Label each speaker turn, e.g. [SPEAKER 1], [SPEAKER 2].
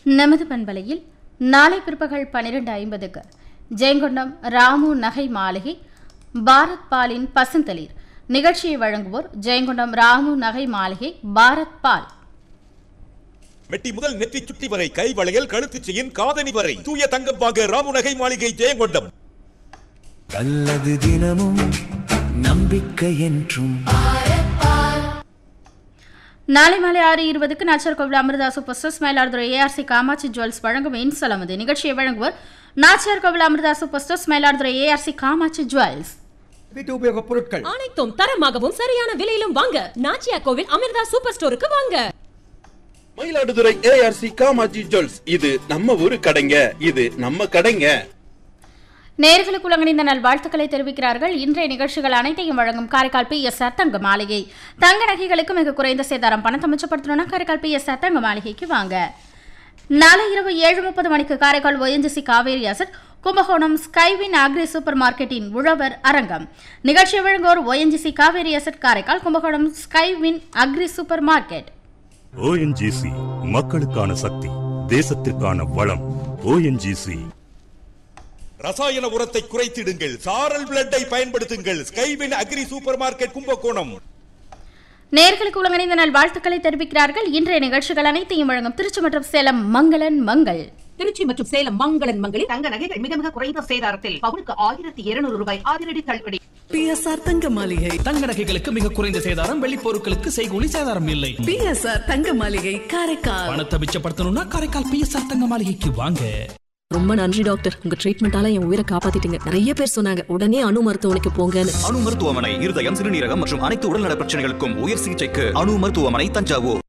[SPEAKER 1] நமது பண்பலையில் நாளை பிற்பகல் பன்னிரண்டு ஐம்பதுக்கு ஜெயங்கொண்டம் ராமு நகை மாளிகை பாரத் பாலின் பசுந்தளிர் நிகழ்ச்சியை வழங்குவோர் ஜெயங்கொண்டம் ராமு நகை மாளிகை பாரத் பால்
[SPEAKER 2] மெட்டி முதல் நெற்றி சுட்டி வரை கை வளையல் கழுத்து செயின் காதணி வரை தூய தங்கம் வாங்க ராமுநகை மாளிகை ஜெயங்கொண்டம்
[SPEAKER 3] நல்லது தினமும் நம்பிக்கை என்றும்
[SPEAKER 1] நாளை மாலை ஆறு இருபதுக்கு Nachiyar Koil Amrita super stars Mayiladuthurai ARC Kamatchi jewels வழங்கும் இன்சலமது நிகழ்ச்சியை வழங்குவோர் Nachiyar Koil Amrita super stars Mayiladuthurai ARC Kamatchi jewels
[SPEAKER 4] வீட்டு உபயோகப் பொருட்கள்
[SPEAKER 5] அனைத்தும் தரமாகவும் சரியான விலையிலும் வாங்க நாச்சியா கோவில் அமிர்தா சூப்பர் ஸ்டோருக்கு வாங்க
[SPEAKER 6] மயிலாடுதுறை ஏஆர்சி காமாஜி ஜுவல்ஸ் இது நம்ம ஊரு கடைங்க இது நம்ம கடைங்க
[SPEAKER 1] நேர்களுக்கு உலகணிந்த நல்வாழ்த்துக்களை தெரிவிக்கிறார்கள் இன்றைய நிகழ்ச்சிகள் அனைத்தையும் வழங்கும் காரைக்கால் பி எஸ் ஆர் தங்க மாளிகை தங்க நகைகளுக்கு மிக குறைந்த சேதாரம் பணத்தை மிச்சப்படுத்தணும்னா காரைக்கால் பி எஸ் ஆர் தங்க மாளிகைக்கு வாங்க நாளை இரவு ஏழு முப்பது மணிக்கு Karaikal ONGC Cauvery asset Kumbakonam Skywin agri super மார்க்கெட்டின் உழவர் அரங்கம் நிகழ்ச்சி வழங்குவோர் ONGC Cauvery asset Karaikal Kumbakonam Skywin agri supermarket
[SPEAKER 7] ONGC மக்களுக்கான சக்தி தேசத்திற்கான வளம் ஓஎன்ஜிசி
[SPEAKER 2] ரசாயன உரத்தை குறைத்திடுங்கள் சாரல் பிளட்டை பயன்படுத்துங்கள் Skywin agri supermarket Kumbakonam
[SPEAKER 1] நேர்களுக்கு உலகணிந்த நல்வாழ்த்துக்களை தெரிவிக்கிறார்கள் இன்றைய நிகழ்ச்சிகள் அனைத்தையும் வழங்கும் திருச்சி மற்றும் சேலம் மங்களன் மங்கள்
[SPEAKER 5] திருச்சி மற்றும் சேலம் மங்களன் மங்களில்
[SPEAKER 8] தங்க நகைகள் மிக மிக குறைந்த சேதாரத்தில் பவுனுக்கு ஆயிரத்தி இருநூறு ரூபாய் அதிரடி தள்ளுபடி
[SPEAKER 9] பிஎஸ்ஆர் தங்க மாளிகை
[SPEAKER 4] தங்க நகைகளுக்கு மிக குறைந்த சேதாரம் வெள்ளி பொருட்களுக்கு செய்கூலி சேதாரம் இல்லை
[SPEAKER 9] பிஎஸ்ஆர் தங்க மாளிகை காரைக்கால்
[SPEAKER 4] பணத்தை மிச்சப்படுத்தணும்னா காரைக்கால் பிஎஸ்ஆர் தங்க மாளிகைக்கு வாங்க
[SPEAKER 10] ரொம்ப நன்றி டாக்டர் உங்க ட்ரீட்மெண்டால என் உயிரை காப்பாத்திட்டீங்க நிறைய பேர் சொன்னாங்க உடனே அணு மருத்துவமனைக்கு போங்கன்னு
[SPEAKER 3] அணு மருத்துவமனை இருதயம் சிறுநீரகம் மற்றும் அனைத்து உடல்நல பிரச்சனைகளுக்கும் உயர் சிகிச்சைக்கு அணு மருத்துவமனை தஞ்சாவூர்